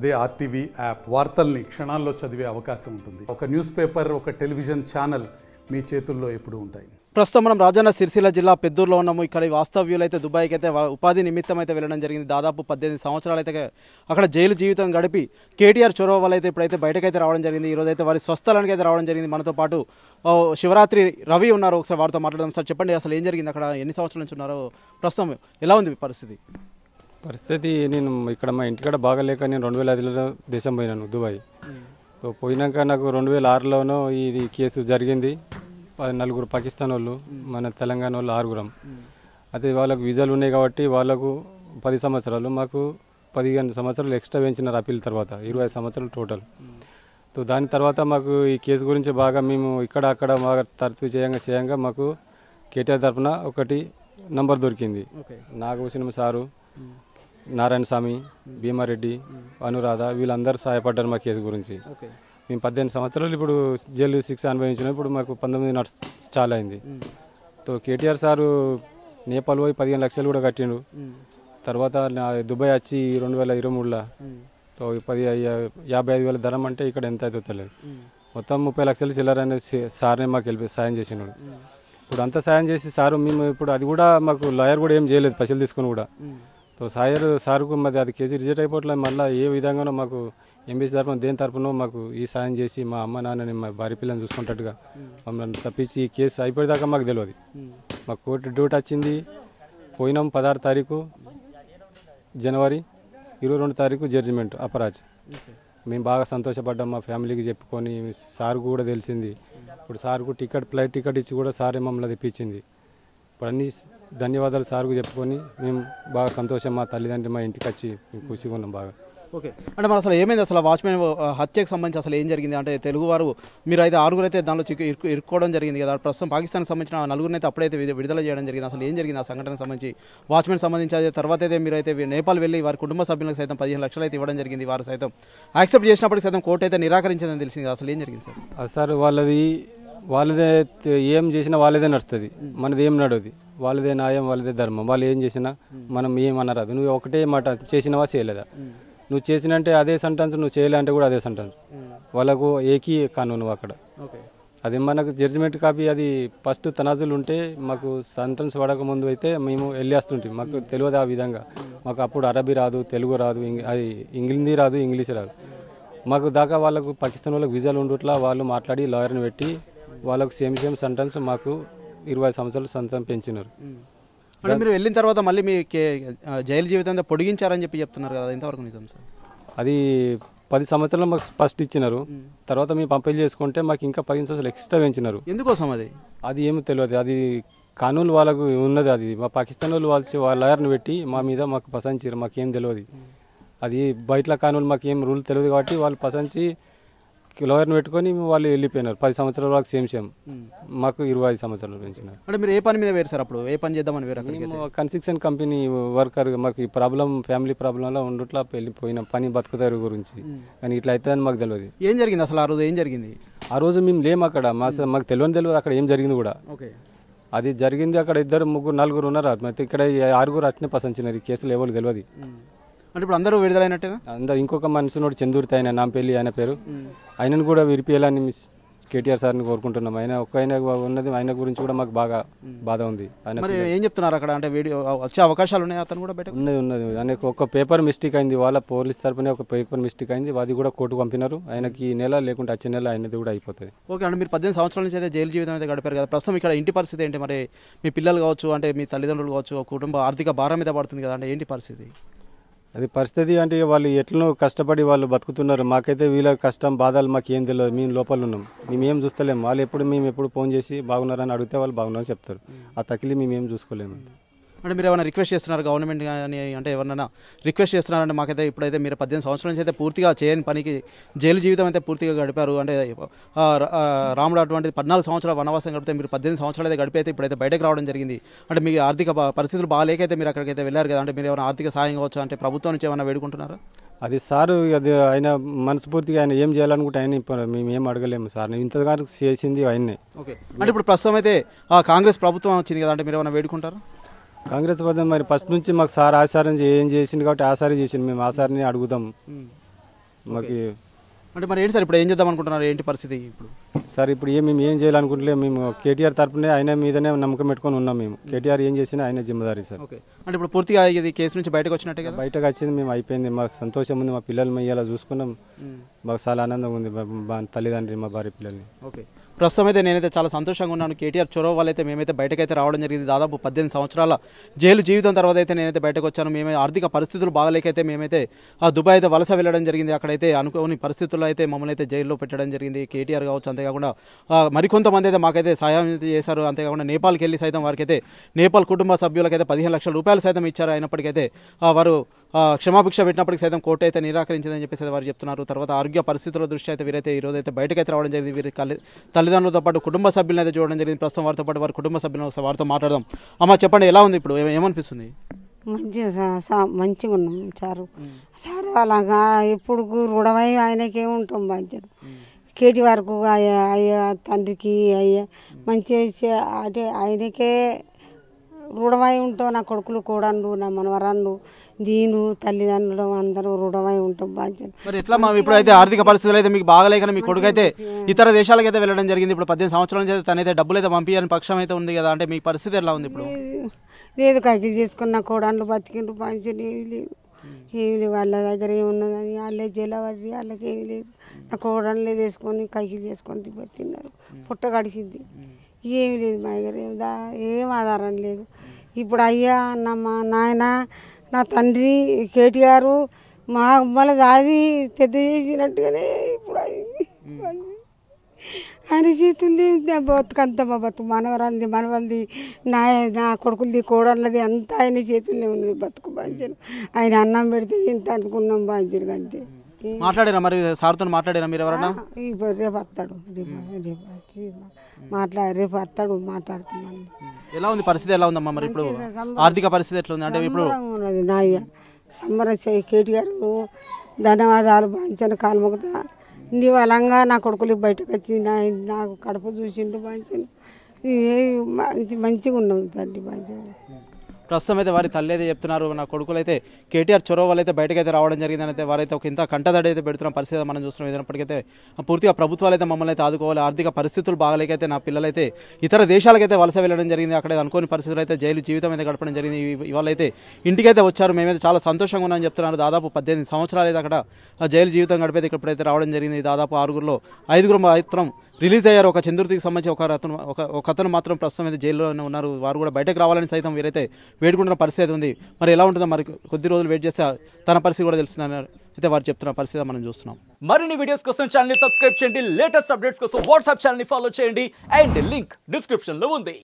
అదే RTV app వార్తల్ని క్షణాల్లో చదివే అవకాశం ఉంటుంది ఒక న్యూస్ పేపర్ ఒక టెలివిజన్ ఛానల్ మీ చేతుల్లో ఎప్పుడూ ఉంటాయి ప్రస్తుతం మనం రాజన్న సిరిసిల్ల జిల్లా పెద్దూరులో ఉన్నాము ఇక్కడ ఈ వాస్తవ్యులు అయితే దుబాయ్కి అయితే వా- ఉపాధి నిమిత్తం అయితే వెళ్ళడం జరిగింది దాదాపు పద్దెనిమిది సంవత్సరాలు అయితే అక్కడ జైలు జీవితం గడిపి కేటీఆర్ చొరవ వల్ల అయితే ఇప్పుడైతే బయటకైతే రావడం జరిగింది ఈ రోజు అయితే వారి స్వస్థలానికి అయితే రావడం జరిగింది మనతో పాటు ఓ, శివరాత్రి రవి ఉన్నారు ఒకసారి వారితో మాట్లాడదాం సార్ చెప్పండి అసలు ఏం జరిగింది అక్కడ ఎన్ని సంవత్సరాల నుంచి ఉన్నారో ప్రస్తుతం ఎలా ఉంది మీ పరిస్థితి పరిస్థితి నేను ఇక్కడ మా ఇంటికాడ బాగాలేక నేను రెండు వేల ఐదులో దేశం పోయినాను దుబాయ్ సో పోయినాక నాకు రెండు వేల ఆరులోనో ఇది కేసు జరిగింది ప- నలుగురు పాకిస్తాన్ వాళ్ళు మన తెలంగాణ వాళ్ళు ఆరుగురం అయితే వాళ్ళకు వీసాలు ఉన్నాయి కాబట్టి వాళ్ళకు పది సంవత్సరాలు మాకు పదిహేను సంవత్సరాలు ఎక్స్ట్రా పెంచినారు అప్పీల్ తర్వాత ఇరవై సంవత్సరాలు టోటల్ సో దాని తర్వాత మాకు ఈ కేసు గురించి బాగా మేము ఇక్కడ అక్కడ బాగా తరఫు చేయంగా చేయంగా మాకు కేటీఆర్ తరఫున ఒకటి నంబర్ దొరికింది ఓకే నాగభూషణం సారు నారాయణ స్వామి భీమారెడ్డి అనురాధ వీళ్ళందరూ సహాయపడ్డారు మా కేసు గురించి ఓకే మేము పద్దెనిమిది సంవత్సరాలు ఇప్పుడు జైలు శిక్ష అనుభవించిన ఇప్పుడు మాకు పంతొమ్మిది నడుచు చాలా అయింది తో కేటీఆర్ సారు నేపాల్ పోయి పదిహేను లక్షలు కూడా కట్టిండు తర్వాత నా దుబాయ్ వచ్చి రెండు వేల ఇరవై మూడులో తో ఈ పది యా- యాభై ఐదు వేల ధరం అంటే ఇక్కడ ఎంత అవుతుందో తెలియదు మొత్తం ముప్పై లక్షలు చిల్లర అనేది సార్నే మాకు వెళ్ళి సాయం చేసినాడు ఇప్పుడు అంతా సాయం చేసి సారు మేము ఇప్పుడు అది కూడా మాకు లాయర్ కూడా ఏం చేయలేదు పైసలు తీసుకుని కూడా సో సాయర్ సార్కు మరి అది కేజీ రిజెక్ట్ అయిపోవట్లేదు మళ్ళీ ఏ విధంగానో మాకు ఎంబీసీ తరఫున దేని తరఫున మాకు ఈ సాయం చేసి మా అమ్మ నాన్నని మా భార్య పిల్లని చూసుకుంటట్టుగా మమ్మల్ని తప్పించి ఈ కేసు అయిపోయేదాకా మాకు తెలియదు మాకు కోర్టు డ్యూటీ వచ్చింది పోయినాం పదహారు తారీఖు జనవరి ఇరవై రెండు తారీఖు జడ్జిమెంట్ అపరాజ్ మేము బాగా సంతోషపడ్డాం మా ఫ్యామిలీకి చెప్పుకొని సార్కు కూడా తెలిసింది ఇప్పుడు సార్కు టికెట్ ఫ్లైట్ టికెట్ ఇచ్చి కూడా సారే మమ్మల్ని తెప్పించింది ఇప్పుడు అన్ని ధన్యవాదాలు సార్కు చెప్పుకొని మేము బాగా సంతోషం మా తల్లిదండ్రులు మా ఇంటికి వచ్చి మేము ఖుషిగా ఉన్నాం బాగా ఓకే అంటే మరి అసలు ఏమైంది అసలు వాచ్మెన్ ఆ, హత్యకు సంబంధించి అసలు ఏం జరిగింది అంటే తెలుగు వారు మీరు అయితే ఆరుగురు అయితే దానిలో చిక్కు ఇరుక్కు ఇరుక్కోవడం జరిగింది కదా ప్రస్తుతం పాకిస్తాన్కి సంబంధించిన నలుగురిని అయితే అప్పుడైతే విడు- విడుదల చేయడం జరిగింది అసలు ఏం జరిగింది ఆ సంఘటనకు సంబంధించి వాచ్మెన్ సంబంధించి అదే తర్వాత అయితే మీరు అయితే నేపాల్ వెళ్ళి వారి కుటుంబ సభ్యులకు సైతం పదిహేను లక్షలు అయితే ఇవ్వడం జరిగింది వారు సైతం యాక్సెప్ట్ చేసినప్పటికీ సైతం కోర్టు అయితే నిరాకరించిందని తెలిసింది అసలు ఏం జరిగింది సార్ అది సార్ వాళ్ళది వాళ్ళదే త- ఏం చేసినా వాళ్ళదే నడుస్తుంది మనది ఏం నడవది వాళ్ళదే న్యాయం వాళ్ళదే ధర్మం వాళ్ళు ఏం చేసినా మనం ఏమనరాదు నువ్వు ఒకటే మాట చేసినవా చేయలేదా నువ్వు చేసినంటే అదే సెంటెన్స్ నువ్వు చేయలే అంటే కూడా అదే సెంటెన్స్ వాళ్ళకు ఏకీ కాను నువ్వు అక్కడ ఓకే అది మనకు జడ్జిమెంట్ కాపీ అది ఫస్ట్ తనాజులు ఉంటే మాకు సెంటెన్స్ పడక ముందు అయితే మేము వెళ్ళేస్తుంటాం మాకు తెలియదు ఆ విధంగా మాకు అప్పుడు అరబీ రాదు తెలుగు రాదు ఇంగ్- అది హిందీ రాదు ఇంగ్లీష్ రాదు మాకు దాకా వాళ్ళకు పాకిస్తాన్ వాళ్ళకి వీసాలు ఉండట్లా వాళ్ళు మాట్లాడి లాయర్ని పెట్టి వాళ్ళకు సేమ్ సేమ్ సెంటెన్స్ మాకు ఇరవై సంవత్సరాలు సంతం పెంచినారు అంటే మీరు వెళ్ళిన తర్వాత మళ్ళీ మీ కే- ఆ, జైలు జీవితం అంతా పొడిగించారని చెప్పి చెప్తున్నారు కదా ఎంతవరకు నిజం సార్ అది పది సంవత్సరాలు మాకు ఫస్ట్ ఇచ్చినారు తర్వాత మేము పంపిణీ చేసుకుంటే మాకు ఇంకా పదిహేను సంవత్సరాలు ఎక్స్ట్రా పెంచినారు ఎందుకోసం అది అది ఏమో తెలియదు అది కానూలు వాళ్ళకు ఉన్నది అది మా పాకిస్తాన్ వాళ్ళు వాళ్ళు వాళ్ళ లాయర్ని పెట్టి మా మీద మాకు పసంచారు మాకేం తెలియదు అది బయట కానూలు మాకు ఏం రూల్ తెలియదు కాబట్టి వాళ్ళు పసంచి లాయర్ని పెట్టుకొని వాళ్ళు వెళ్ళిపోయినారు పది సంవత్సరాల వరకు సేమ్ సేమ్ మాకు ఇరవై ఐదు సంవత్సరాలు పెంచినారు అంటే మీరు ఏ పని మీద వేరు సార్ అప్పుడు ఏ పని చేద్దామని వేరు అక్కడికి మేము కన్స్ట్రక్షన్ కంపెనీ వర్కర్ మాకు ఈ ప్రాబ్లం ఫ్యామిలీ ప్రాబ్లంలో ఉండట్లా వెళ్ళిపోయిన పని బతుకుతారు గురించి కానీ ఇట్లా అవుతుందని మాకు తెలియదు ఏం జరిగింది అసలు ఆ రోజు ఏం జరిగింది ఆ రోజు మేము లేము అక్కడ మా మాకు తెలియని తెలియదు అక్కడ ఏం జరిగింది కూడా ఓకే అది జరిగింది అక్కడ ఇద్దరు ముగ్గురు నలుగురు ఉన్నారు అయితే ఇక్కడ ఈ ఆరుగురు అట్నే పసంచినారు ఈ కేసులు ఎవరు తెలియదు అంటే ఇప్పుడు అందరూ విడుదలైనట్టేనా అందరు ఇంకొక మనిషినోడు చందుర్తి ఆయన నాంపల్లి ఆయన పేరు ఆయనను కూడా విరిపియాలని మిస్ కేటీఆర్ సార్ని కోరుకుంటున్నాం ఆయన ఒక్క ఆయన ఉన్నది ఆయన గురించి కూడా మాకు బాగా బాధ ఉంది ఆయన మరి ఏం చెప్తున్నారు అక్కడ అంటే వీడియో వచ్చే అవకాశాలు ఉన్నాయి అతను కూడా బయట ఉన్నది ఉన్నది ఆయనకు ఒక పేపర్ మిస్టేక్ అయింది వాళ్ళ పోలీస్ తరపునే ఒక పేపర్ మిస్టేక్ అయింది అది కూడా కోర్టుకు పంపినారు ఆయనకి ఈ నెల లేకుంటే వచ్చే నెల ఆయనది కూడా అయిపోతుంది ఓకే అంటే మీరు పద్దెనిమిది సంవత్సరాల నుంచి అయితే జైలు జీవితం అయితే గడిపారు కదా ప్రస్తుతం ఇక్కడ ఇంటి పరిస్థితి ఏంటి మరి మీ పిల్లలు కావచ్చు అంటే మీ తల్లిదండ్రులు కావచ్చు కుటుంబ ఆర్థిక భారం మీద పడుతుంది కదా అంటే ఏంటి పరిస్థితి అది పరిస్థితి అంటే ఇక వాళ్ళు ఎట్లనో కష్టపడి వాళ్ళు బతుకుతున్నారు మాకైతే వీళ్ళ కష్టం బాధలు మాకు ఏం తెలియదు మేము లోపల ఉన్నాం మేము ఏం చూస్తలేము వాళ్ళు ఎప్పుడు మేము ఎప్పుడు ఫోన్ చేసి బాగున్నారని అడిగితే వాళ్ళు బాగున్నారని చెప్తారు ఆ తకిలి మేము ఏం చూసుకోలేము అంటే మీరు ఏమైనా రిక్వెస్ట్ చేస్తున్నారు గవర్నమెంట్ కానీ అంటే ఎవరైనా రిక్వెస్ట్ చేస్తున్నారంటే మాకైతే ఇప్పుడైతే మీరు పద్దెనిమిది సంవత్సరాల నుంచి అయితే పూర్తిగా చేయని పనికి జైలు జీవితం అయితే పూర్తిగా గడిపారు అంటే ఆ, రా- ఆ, రాముడు అటువంటి పద్నాలుగు సంవత్సరాల వనవాసం గడిపితే మీరు పద్దెనిమిది సంవత్సరాలు అయితే గడిపి అయితే ఇప్పుడైతే బయటకు రావడం జరిగింది అంటే మీ ఆర్థిక బా- పరిస్థితులు బాగాలేకైతే మీరు అక్కడికైతే వెళ్ళారు కదా అంటే మీరు ఏమైనా ఆర్థిక సాయం కావచ్చు అంటే ప్రభుత్వం నుంచి ఏమైనా వేడుకుంటున్నారా అది సారు అది ఆయన మనస్ఫూర్తిగా ఆయన ఏం చేయాలనుకుంటే ఆయన ఇప్పుడు మేము ఏం అడగలేము సార్ ఇంతగా చేసింది ఆయన్నే ఓకే అంటే ఇప్పుడు ప్రస్తుతం అయితే ఆ కాంగ్రెస్ ప్రభుత్వం వచ్చింది కదా అంటే మీరు ఏమైనా వేడుకుంటారా కాంగ్రెస్ పదం మరి ఫస్ట్ నుంచి మాకు సార్ ఆసారం చే- ఏం చేసింది కాబట్టి ఆసారి చేసింది మేము ఆసారిని అడుగుదాం మాకు అంటే మరి ఏంటి సార్ ఇప్పుడు ఏం చేద్దాం అనుకుంటున్నారు ఏంటి పరిస్థితి ఇప్పుడు సార్ ఇప్పుడు ఏం మేము ఏం చేయాలనుకుంటలే మేము కేటీఆర్ తరపునే ఆయన మీదనే నమ్మకం పెట్టుకొని ఉన్నాం మేము కేటీఆర్ ఏం చేసినా ఆయన జిమ్మదారి సార్ ఓకే అంటే ఇప్పుడు పూర్తిగా ఇది కేసు నుంచి బయటకు వచ్చినట్టే కదా బయటకు వచ్చింది మేము అయిపోయింది మా సంతోషం ఉంది మా పిల్లలు మేము ఇలా చూసుకున్నాం మాకు చాలా ఆనందంగా ఉంది మా- మా తల్లిదండ్రి మా భార్య పిల్లల్ని ఓకే ప్రస్తుతం అయితే నేనైతే చాలా సంతోషంగా ఉన్నాను కేటీఆర్ చొరవ వల్ల అయితే మేమైతే బయటకైతే రావడం జరిగింది దాదాపు పద్దెనిమిది సంవత్సరాల జైలు జీవితం తర్వాత అయితే నేనైతే బయటకు వచ్చాను మేమే ఆర్థిక పరిస్థితులు బాగలేకైతే మేమైతే ఆ దుబాయ్ అయితే వలస వెళ్ళడం జరిగింది అక్కడైతే అనుకోని పరిస్థితుల్లో అయితే మమ్మల్ని అయితే జైల్లో పెట్టడం జరిగింది కేటీఆర్ కావచ్చు అంతేకాకుండా ఆ, మరికొంతమంది అయితే మాకైతే సహాయం అయితే చేశారు అంతేకాకుండా నేపాల్కి వెళ్ళి సైతం వారికైతే నేపాల్ కుటుంబ సభ్యులకైతే పదిహేను లక్షల రూపాయలు సైతం ఇచ్చారు అయినప్పటికైతే ఆ, వారు ఆ, క్షమాభిక్ష పెట్టినప్పటికీ సైతం కోర్టు అయితే నిరాకరించిందని చెప్పేసి అయితే వారు చెప్తున్నారు తర్వాత ఆరోగ్య పరిస్థితుల దృష్ట్యా అయితే వీరైతే ఈ రోజు అయితే బయటకైతే రావడం జరిగింది వీరి కలి- తల్లిదండ్రులతో పాటు కుటుంబ సభ్యులను అయితే చూడడం జరిగింది ప్రస్తుతం వారితో పాటు వారి కుటుంబ సభ్యులను ఒకసారి వారితో మాట్లాడదాం అమ్మ చెప్పండి ఎలా ఉంది ఇప్పుడు ఏ- ఏమనిపిస్తుంది మంచిగా సా- సా- మంచిగా ఉన్నాం సారు సారు అలాగా ఎప్పుడు రుణమై ఆయనకే ఉంటాం మంచిగా కేటి వరకు అయ్య అయ్య తండ్రికి అయ్య మంచిగా చే- అంటే ఆయనకే రుణమై ఉంటాం నా కొడుకులు కూడండు నా మనవరాళ్ళు దీను తల్లిదండ్రులు అందరూ రుణమై ఉంటాం బాధ్యత మరి ఎట్లా మా ఇప్పుడు అయితే ఆర్థిక పరిస్థితులు అయితే మీకు బాగలేకనే మీ కొడుకు అయితే ఇతర దేశాలకు అయితే వెళ్ళడం జరిగింది ఇప్పుడు పద్దెనిమిది సంవత్సరాల నుంచి అయితే తనైతే డబ్బులు అయితే పంపించాలని పక్షం అయితే ఉంది కదా అంటే మీ పరిస్థితి ఎలా ఉంది ఇప్పుడు లేదు కైకిలు చేసుకున్న కోడళ్ళు బతికిండ్రు పంచలు ఏమి లేవు ఏమి లేవు వాళ్ళ దగ్గర ఏమున్నదని వాళ్ళే జలవరి వాళ్ళకి ఏమి లేదు నా కోడళ్ళే తీసుకొని కైకిలు చేసుకొని బతిన్నారు పుట్ట గడిచింది ఏమి లేదు మా దగ్గర ఏం దా ఏం ఆధారం లేదు ఇప్పుడు అయ్యా నా మా నాయన నా తండ్రి కేటీఆర్ మా మళ్ళీ అది పెద్ద చేసినట్టుగానే ఇప్పుడు అయింది ఆయన చేతుల్ది నా బతుకంతా మా బతుకు మనవరాలది మనవలది నా నా కొడుకులది కోడళ్ళది అంతా ఆయన చేతుల్లో ఉన్నది బతుకు బాధ్యలు ఆయన అన్నం పెడితే ఇంత అనుకున్నాం బాధ్యలు అంతే మాట్లాడారా మరి సార్తో మాట్లాడారా మీరు ఎవరన్నా ఇప్పుడు రేపు వస్తాడు రేపు రేపు వచ్చి మాట్లా రేపు వస్తాడు మాట్లాడుతున్నాను ఎలా ఉంది పరిస్థితి ఎలా ఉందమ్మా మరి ఇప్పుడు ఆర్థిక పరిస్థితి ఎట్లా ఉంది అంటే ఇప్పుడు సంబరంగా ఉన్నది నాయ్య సంబరం చేయి కేటీఆర్ ధన్యవాదాలు బాంచను కాలుమొక్కుతా నీ వలంగా నా కొడుకులు బయటకు వచ్చి నా నాకు కడుపు చూసిండు బాంచను ఏ మంచి మంచిగా ఉన్నాం తండ్రి బాంచను ప్రస్తుతం అయితే వారి తల్లి అయితే చెప్తున్నారు నా కొడుకులు అయితే కేటీఆర్ చొరవ వల్ల అయితే బయటకైతే రావడం జరిగిందని అయితే వారైతే ఒక ఇంత కంటదడి అయితే పెడుతున్న పరిస్థితి అయితే మనం చూస్తున్నాం ఏదైనప్పటికైతే పూర్తిగా ప్రభుత్వాలు అయితే మమ్మల్ని అయితే ఆదుకోవాలి ఆర్థిక పరిస్థితులు బాగలేకైతే నా పిల్లలైతే ఇతర దేశాలకైతే వలస వెళ్ళడం జరిగింది అక్కడ అనుకోని పరిస్థితులు అయితే జైలు జీవితం అయితే గడపడం జరిగింది ఇవ- ఇవాళ అయితే ఇంటికైతే వచ్చారు మేమైతే చాలా సంతోషంగా ఉన్నామని చెప్తున్నారు దాదాపు పద్దెనిమిది సంవత్సరాలు అయితే అక్కడ ఆ జైలు జీవితం గడిపేది ఇక్కడైతే రావడం జరిగింది దాదాపు ఆరుగురులో ఐదుగురు మాత్రం రిలీజ్ అయ్యారు ఒక చంద్రుతికి సంబంధించి ఒక అతను ఒక ఒక అతను మాత్రం ప్రస్తుతం అయితే జైల్లోనే ఉన్నారు వారు కూడా బయటకు రావాలని సైతం వీరైతే వేడుకుంటున్న పరిస్థితి ఉంది మరి ఎలా ఉంటుందో మరి కొద్ది రోజులు వెయిట్ చేస్తే తన పరిస్థితి కూడా తెలుస్తుందని అయితే వారు చెప్తున్న పరిస్థితి మనం చూస్తున్నాం మరిన్ని వీడియోస్ కోసం ఛానల్ ని సబ్స్క్రైబ్ చేయండి లేటెస్ట్ అప్డేట్స్ కోసం వాట్సాప్ ఛానల్ ని ఫాలో చేయండి అండ్ లింక్ డిస్క్రిప్షన్ లో ఉంది